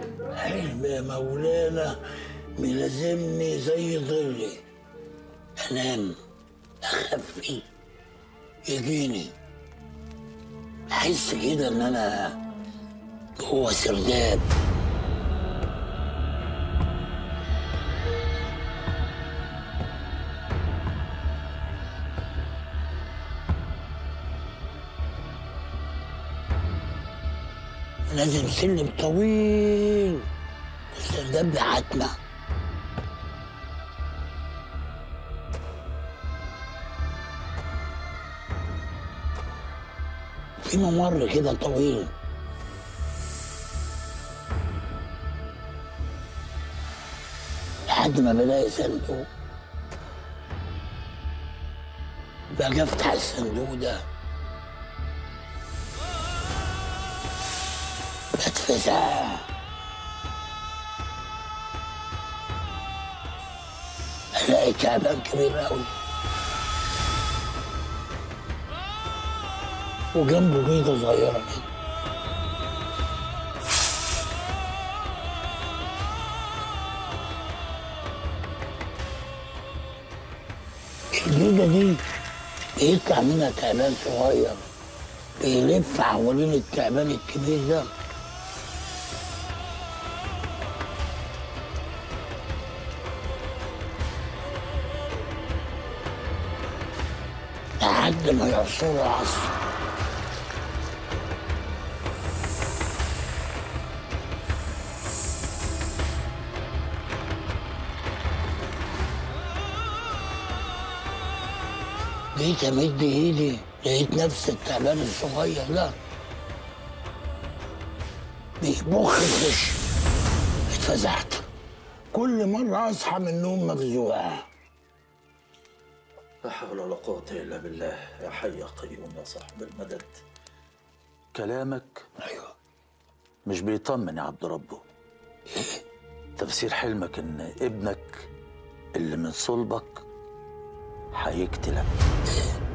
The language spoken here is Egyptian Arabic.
حلم يا مولانا ملازمني زي ظلي انام اخفي يجيني احس كده ان انا جوه سرداب لازم سلم طويل والسرداب ده عتمه في ممر كده طويل لحد ما بلاقي صندوق باجي افتح الصندوق ده بتفزع الاقي تعبان كبير قوي وجنبه بيضة صغيرة كده البيضة دي بيطلع منها تعبان صغير بيلف حوالين التعبان الكبير ده لحد ما يعصر العصر جيت امد ايدي لقيت نفس التعبان الصغير ده بيبخ في وشي اتفزعت كل مرة أصحى من النوم مفزوع لا حول ولا قوة إلا بالله يا حي يا قيوم يا صاحب المدد كلامك أيوه مش بيطمن يا عبد ربه تفسير حلمك إن ابنك اللي من صلبك هيقتلك